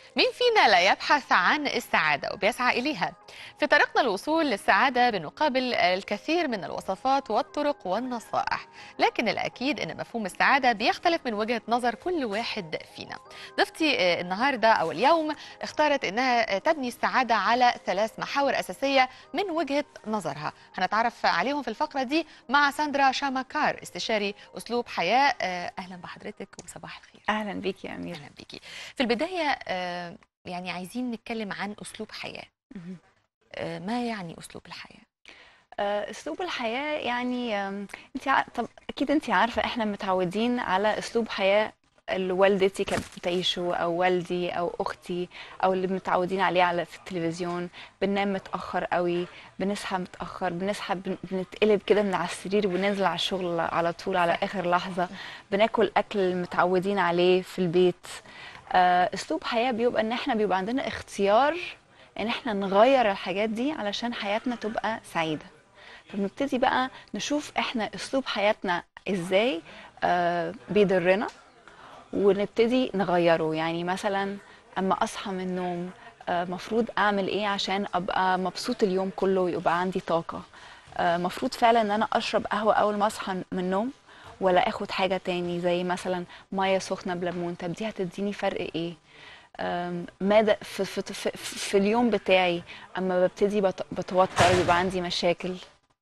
مين فينا لا يبحث عن السعادة وبيسعى إليها؟ في طريقنا الوصول للسعادة بنقابل الكثير من الوصفات والطرق والنصائح لكن الأكيد أن مفهوم السعادة بيختلف من وجهة نظر كل واحد فينا ضيفتي آه، النهاردة أو اليوم اختارت أنها تبني السعادة على ثلاث محاور أساسية من وجهة نظرها هنتعرف عليهم في الفقرة دي مع ساندرا شاماكار استشاري أسلوب حياة آه، أهلا بحضرتك وصباح الخير اهلا بيك يا امير اهلا بيكي في البدايه آه، يعني عايزين نتكلم عن اسلوب حياه آه، ما يعني اسلوب الحياه آه، اسلوب الحياه يعني انت ع... طب اكيد انت عارفه احنا متعودين على اسلوب حياه اللي والدتي كانت بتعيشه او والدي او اختي او اللي متعودين عليه على في التلفزيون بننام متاخر قوي بنصحى متاخر بنصحى بن- بنتقلب كده من على السرير وننزل على الشغل على طول على اخر لحظه بناكل اكل المتعودين عليه في البيت آه، اسلوب حياه بيبقى ان احنا بيبقى عندنا اختيار ان احنا نغير الحاجات دي علشان حياتنا تبقى سعيده فبنبتدي بقى نشوف احنا اسلوب حياتنا ازاي آه، بيضرنا ونبتدي نغيره يعني مثلا اما اصحى من النوم آه، مفروض اعمل ايه عشان ابقى مبسوط اليوم كله ويبقى عندي طاقه آه، مفروض فعلا ان انا اشرب قهوه اول ما اصحى من النوم ولا اخد حاجه تاني زي مثلا ميه سخنه بليمون طب دي هتديني فرق ايه أم، ماذا في, في, في, في اليوم بتاعي اما ببتدي بت- بتوتر بيبقى عندي مشاكل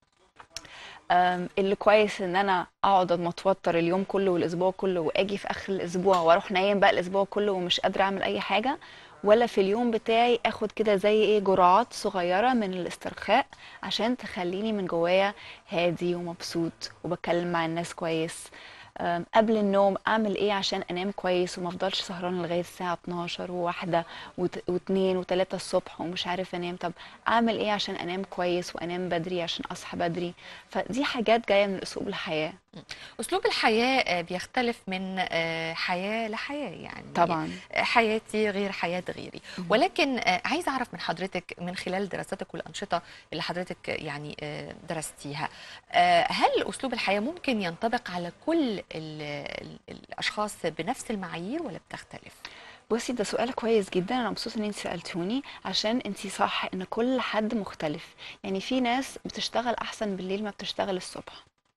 أم، اللي كويس ان انا اقعد متوتر اليوم كله والاسبوع كله واجي في اخر الاسبوع واروح نايم بقى الاسبوع كله ومش قادره اعمل اي حاجه ولا في اليوم بتاعي اخد كده زي ايه جرعات صغيره من الاسترخاء عشان تخليني من جوايا هادي ومبسوط وبتكلم مع الناس كويس أم، قبل النوم اعمل ايه عشان انام كويس وما افضلش سهران لغايه الساعه 12 وواحده وت- واتنين وتلاته الصبح ومش عارف انام طب اعمل ايه عشان انام كويس وانام بدري عشان اصحى بدري فدي حاجات جايه من اسلوب الحياه اسلوب الحياه آه، بيختلف من آه، حياه لحياه يعني طبعا آه، حياتي غير حياه غيري ولكن آه، عايزه اعرف من حضرتك من خلال دراستك والانشطه اللي حضرتك يعني آه، درستيها آه، هل اسلوب الحياه ممكن ينطبق على كل ال ال الاشخاص بنفس المعايير ولا بتختلف بصي ده سؤال كويس جدا انا مبسوطه ان انت سالتوني عشان انت صح ان كل حد مختلف يعني في ناس بتشتغل احسن بالليل ما بتشتغل الصبح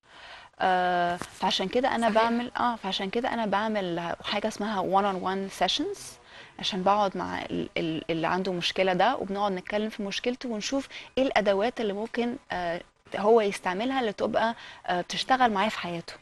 آه فعشان كده انا صحيح. بعمل اه فعشان كده انا بعمل حاجه اسمها one on one sessions عشان بقعد مع ال- ال- اللي عنده مشكله ده وبنقعد نتكلم في مشكلته ونشوف ايه الادوات اللي ممكن آه هو يستعملها اللي تبقى آه بتشتغل معاه في حياته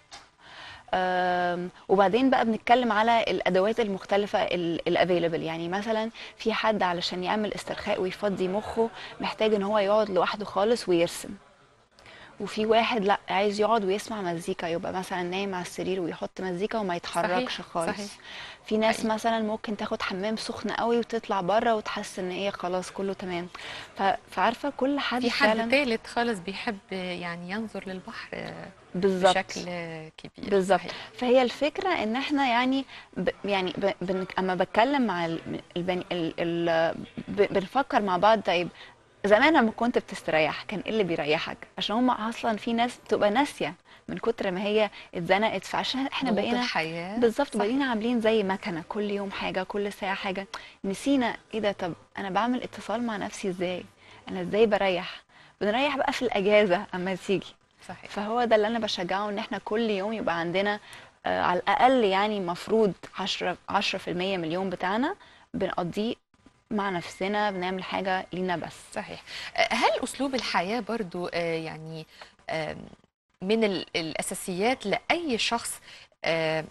آم، وبعدين بقى بنتكلم على الادوات المختلفه الافيلبل يعني مثلا في حد علشان يعمل استرخاء ويفضي مخه محتاج ان هو يقعد لوحده خالص ويرسم وفي واحد لا عايز يقعد ويسمع مزيكا يبقى مثلا نايم على السرير ويحط مزيكا وما يتحركش صحيح، خالص صحيح. في ناس حقيقي. مثلا ممكن تاخد حمام سخن قوي وتطلع بره وتحس ان هي خلاص كله تمام ف- فعارفه كل حد في حد فعلا ثالث خالص بيحب يعني ينظر للبحر بالظبط بشكل كبير بالظبط صحيح. فهي الفكره ان احنا يعني ب يعني ب بن اما بتكلم مع ال- البني ال ال ب بنفكر مع بعض طيب زمان لما كنت بتستريح كان ايه اللي بيريحك عشان هم اصلا في ناس بتبقى ناسيه من كتر ما هي اتزنقت فعشان احنا ضغوط بقينا الحياه بالظبط صح. بقينا عاملين زي مكنه كل يوم حاجه كل ساعه حاجه نسينا ايه ده طب انا بعمل اتصال مع نفسي ازاي انا ازاي بريح بنريح بقى في الاجازه اما تيجي صحيح فهو ده اللي انا بشجعه ان احنا كل يوم يبقى عندنا آه على الاقل يعني مفروض 10 10% من اليوم بتاعنا بنقضيه مع نفسنا بنعمل حاجه لينا بس صحيح آه، هل اسلوب الحياه برضو آه، يعني آم، من ال- الاساسيات لاي شخص آه،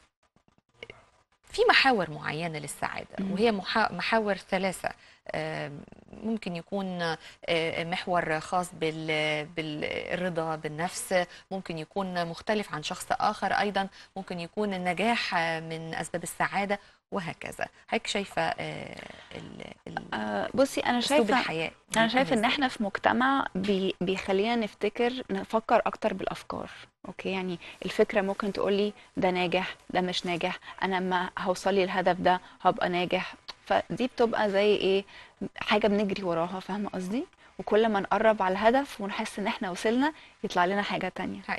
في محاور معينه للسعاده مم. وهي محا- محاور ثلاثه آم، ممكن يكون آه، محور خاص بال- بالرضا بالنفس ممكن يكون مختلف عن شخص اخر ايضا ممكن يكون النجاح آه، من اسباب السعاده وهكذا هيك شايفه آه، ال- ال- آه بصي انا اسلوب شايفه الحياه انا بيكون شايفه ان إزاي؟ احنا في مجتمع بي بيخلينا نفتكر نفكر اكتر بالافكار اوكي يعني الفكره ممكن تقولي ده ناجح ده مش ناجح انا لما هوصلي الهدف ده هبقى ناجح فدي بتبقى زي ايه حاجه بنجري وراها فاهمه قصدي وكل ما نقرب على الهدف ونحس ان احنا وصلنا يطلع لنا حاجه تانية حقيقي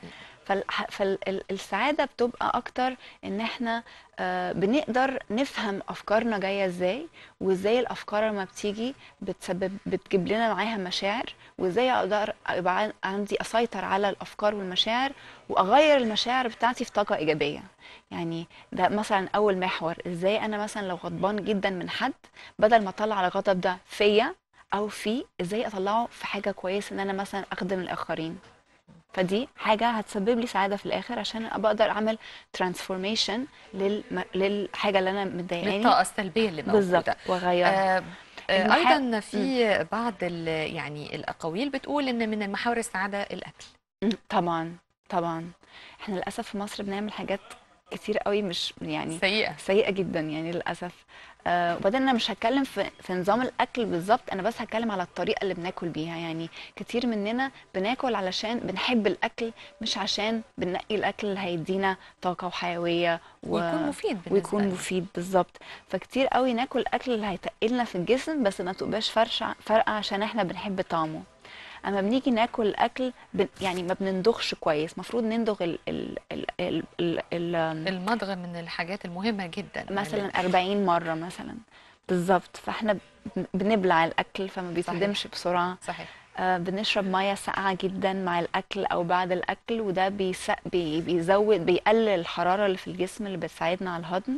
فالسعادة بتبقى أكتر إن إحنا آه، بنقدر نفهم أفكارنا جاية إزاي وإزاي الأفكار لما بتيجي بتسبب بتجيب لنا معاها مشاعر وإزاي أقدر يبقى عن- عندي أسيطر على الأفكار والمشاعر وأغير المشاعر بتاعتي في طاقة إيجابية يعني ده مثلا أول محور إزاي أنا مثلا لو غضبان جدا من حد بدل ما أطلع الغضب ده فيا أو فيه إزاي أطلعه في حاجة كويسة إن أنا مثلا أخدم الآخرين فدي حاجة هتسبب لي سعادة في الآخر عشان أبقى أقدر أعمل ترانسفورميشن للم... للحاجة اللي أنا مضايقاني للطاقة السلبية اللي موجودة بالظبط وأغيرها آه، آه، المحا- ايضا في بعض ال- يعني الاقاويل بتقول ان من محاور السعاده الاكل مم، طبعا طبعا احنا للأسف في مصر بنعمل حاجات كتير قوي مش يعني سيئه سيئة جدا يعني للأسف آه وبعدين أنا مش هتكلم في, في نظام الأكل بالظبط أنا بس هتكلم على الطريقة اللي بناكل بيها يعني كتير مننا بناكل علشان بنحب الأكل مش عشان بننقي الأكل اللي هيدينا طاقة وحيوية و... ويكون مفيد بالنسبه ويكون لنا. مفيد بالظبط فكتير قوي ناكل اكل اللي هيتقلنا في الجسم بس ما تبقاش فرشة فارقه عشان احنا بنحب طعمه اما بنيجي ناكل الاكل بن يعني ما بنندخش كويس المفروض نندغ ال ال ال ال ال ال المضغ من الحاجات المهمه جدا مثلا 40 مره مثلا بالظبط فاحنا بن- بنبلع الاكل فما بيتهضمش بسرعه صحيح آه، بنشرب ميه ساقعه جدا مع الاكل او بعد الاكل وده بيس... بي... بيزود بيقلل الحراره اللي في الجسم اللي بتساعدنا على الهضم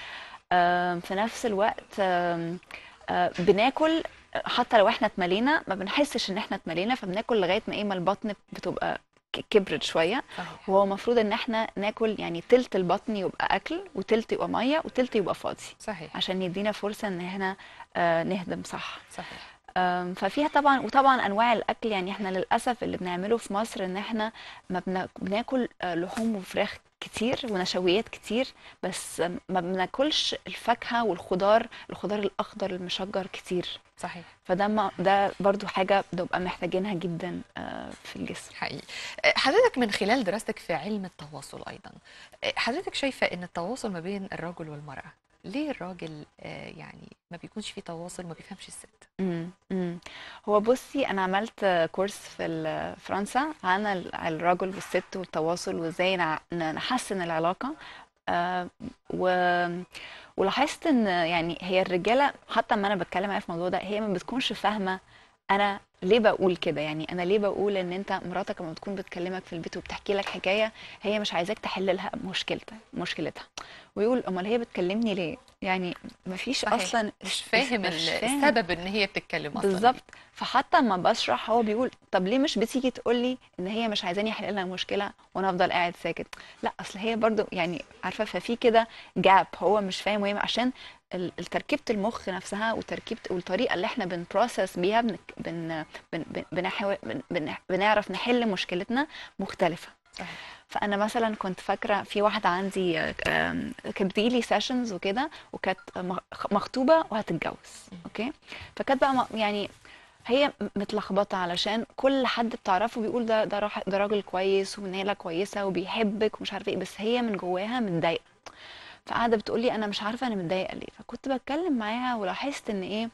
آم، في نفس الوقت آم، آه، بناكل حتى لو احنا اتملينا ما بنحسش ان احنا اتملينا فبناكل لغايه ما ايه ما البطن بتبقى ك- كبرت شويه صحيح وهو المفروض ان احنا ناكل يعني تلت البطن يبقى اكل وتلت يبقى ميه وتلت يبقى فاضي صحيح عشان يدينا فرصه ان احنا آه، نهضم صح صحيح أم، ففيها طبعا وطبعا انواع الاكل يعني احنا للاسف اللي بنعمله في مصر ان احنا ما بنا- بناكل آه، لحوم وفراخ كتير ونشويات كتير بس ما بناكلش الفاكهه والخضار الخضار الاخضر المشجر كتير صحيح فده ما ده برضو حاجه بنبقى محتاجينها جدا آه، في الجسم حقيقي آه، حضرتك من خلال دراستك في علم التواصل ايضا آه، حضرتك شايفه ان التواصل ما بين الرجل والمراه ليه الراجل آه، يعني ما بيكونش فيه تواصل ما بيفهمش الست امم امم هو بصي انا عملت آه، كورس في ال- فرنسا عن ال- الرجل والست والتواصل وازاي نع- ن- نحسن العلاقه آه، و ولاحظت ان يعني هي الرجاله حتى لما انا بتكلم معاها في الموضوع ده هي ما بتكونش فاهمه انا ليه بقول كده يعني انا ليه بقول ان انت مراتك لما بتكون بتكلمك في البيت وبتحكي لك حكايه هي مش عايزاك تحل لها مشكلتها مشكلتها ويقول امال هي بتكلمني ليه يعني مفيش صحيح. اصلا مش فاهم مش ال- فاهم. السبب ان هي بتتكلم اصلا بالظبط فحتى لما بشرح هو بيقول طب ليه مش بتيجي تقول لي ان هي مش عايزاني احل لها المشكله وانا افضل قاعد ساكت لا اصل هي برضو يعني عارفه ففي كده جاب هو مش فاهم وهي عشان ال- ال- تركيبه المخ نفسها وتركيبه والطريقه اللي احنا بنبروسس بيها بن بن بن بن بنحاول بن بن بنعرف نحل مشكلتنا مختلفه صحيح. فانا مثلا كنت فاكره في واحده عندي آه، آم، كانت بتجيلي سيشنز وكده وكانت مخ- مخطوبه وهتتجوز اوكي فكانت بقى م- يعني هي متلخبطه علشان كل حد بتعرفه بيقول ده ده راح- ده راجل كويس ونيله كويسه وبيحبك ومش عارفه ايه بس هي من جواها متضايقه فقاعده بتقول لي انا مش عارفه انا متضايقه ليه فكنت بتكلم معاها ولاحظت ان ايه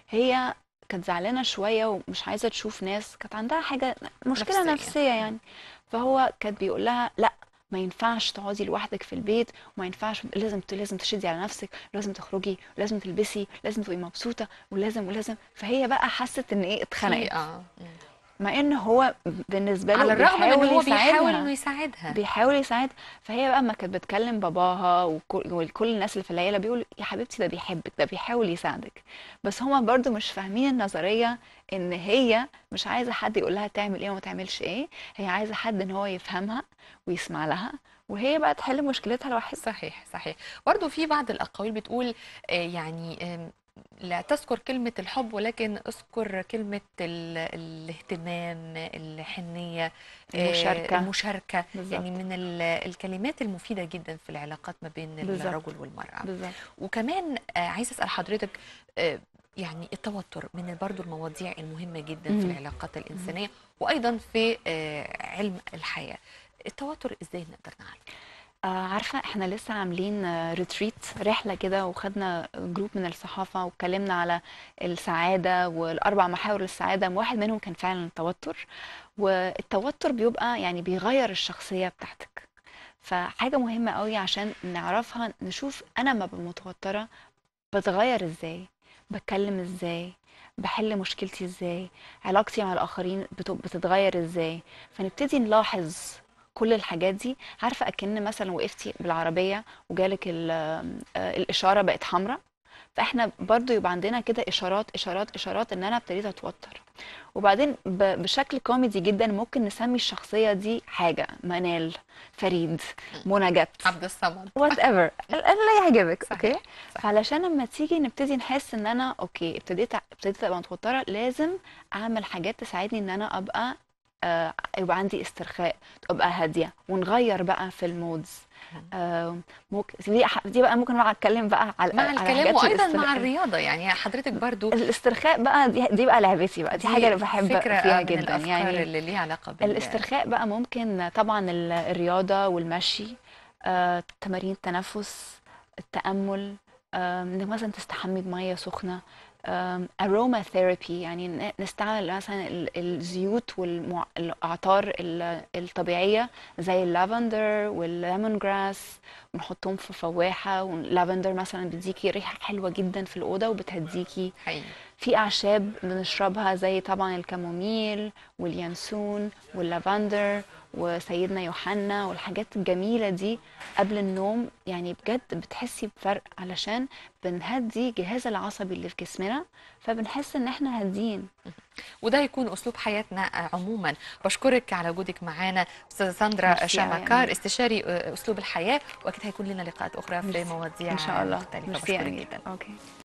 هي كانت زعلانه شويه ومش عايزه تشوف ناس كانت عندها حاجه مشكله نفسية. نفسيه يعني فهو كان بيقول لها لا ما ينفعش تقعدي لوحدك في البيت وما ينفعش لازم لازم تشدي على نفسك لازم تخرجي لازم تلبسي لازم تبقي مبسوطه ولازم ولازم فهي بقى حست ان ايه في- اتخنقت اه مم. مع ان هو بالنسبه له على الرغم من ان بيحاول هو بيحاول يساعدها. انه يساعدها بيحاول يساعد فهي بقى ما كانت بتكلم باباها وكل, وكل الناس اللي في العيله بيقولوا يا حبيبتي ده بيحبك ده بيحاول يساعدك بس هما برضو مش فاهمين النظريه ان هي مش عايزه حد يقول لها تعمل ايه وما تعملش ايه هي عايزه حد ان هو يفهمها ويسمع لها وهي بقى تحل مشكلتها لوحدها صحيح صحيح برضو في بعض الأقاويل بتقول آه، يعني آم، لا تذكر كلمة الحب ولكن اذكر كلمة ال- الاهتمام الحنية آه، المشاركة. المشاركة بالظبط. يعني من ال- الكلمات المفيدة جدا في العلاقات ما بين بالظبط. الرجل والمرأة بالظبط وكمان آه، عايزة أسأل حضرتك آه، يعني التوتر من برضو المواضيع المهمة جدا في مم. العلاقات الإنسانية وأيضا في آه، علم الحياة التوتر إزاي نقدر نعالجه آه، عارفة احنا لسه عاملين ريتريت رحلة كده وخدنا جروب من الصحافة واتكلمنا على السعادة والأربع محاور للسعادة واحد منهم كان فعلا التوتر والتوتر بيبقى يعني بيغير الشخصية بتاعتك فحاجة مهمة قوي عشان نعرفها نشوف أنا ما ببقى متوترة بتغير ازاي بتكلم ازاي بحل مشكلتي ازاي علاقتي مع الآخرين بت- بتتغير ازاي فنبتدي نلاحظ كل الحاجات دي عارفة أكن مثلا وقفتي بالعربية وجالك ال- آه، الإشارة بقت حمراء فاحنا برضو يبقى عندنا كده إشارات إشارات إشارات إن أنا ابتديت أتوتر وبعدين ب- بشكل كوميدي جدا ممكن نسمي الشخصية دي حاجة منال فريد منى جت عبد الصمد وات ايفر اللي يعجبك صحيح، اوكي صحيح. فعلشان لما تيجي نبتدي نحس ان انا اوكي ابتديت ابتديت ابقى متوتره لازم اعمل حاجات تساعدني ان انا ابقى آه يبقى عندي استرخاء ابقى هاديه ونغير بقى في المودز آه ممكن دي دي بقى ممكن بقى اتكلم بقى على مع على الكلام حاجات وايضا الاستر- مع الرياضه يعني حضرتك برضو الاسترخاء بقى دي, دي بقى لعبتي بقى دي, حاجه اللي بحب فكره فيها من جدا الافكار يعني اللي ليها علاقه بال الاسترخاء بقى ممكن طبعا ال- الرياضة والمشي آه، تمارين التنفس التأمل آم، انك مثلا تستحمي بمية سخنة اروما ثيرابي يعني ن- نستعمل مثلا ال- الزيوت والاعطار الطبيعية زي اللافندر والليمون جراس ونحطهم في فواحة واللافندر مثلا بيديكي ريحة حلوة جدا في الأوضة وبتهديكي حقيقي في أعشاب بنشربها زي طبعا الكاموميل واليانسون واللافندر وسيدنا يوحنا والحاجات الجميلة دي قبل النوم يعني بجد بتحسي بفرق علشان بنهدي الجهاز العصبي اللي في جسمنا فبنحس ان احنا هاديين وده يكون اسلوب حياتنا عموما بشكرك على وجودك معنا استاذه ساندرا ميرسي أوي يا شامكار أميرة. استشاري اسلوب الحياه واكيد هيكون لنا لقاءات اخرى في ميرسي. مواضيع ان شاء الله مختلفه ميرسي يا بشكرك أميرة. جدا اوكي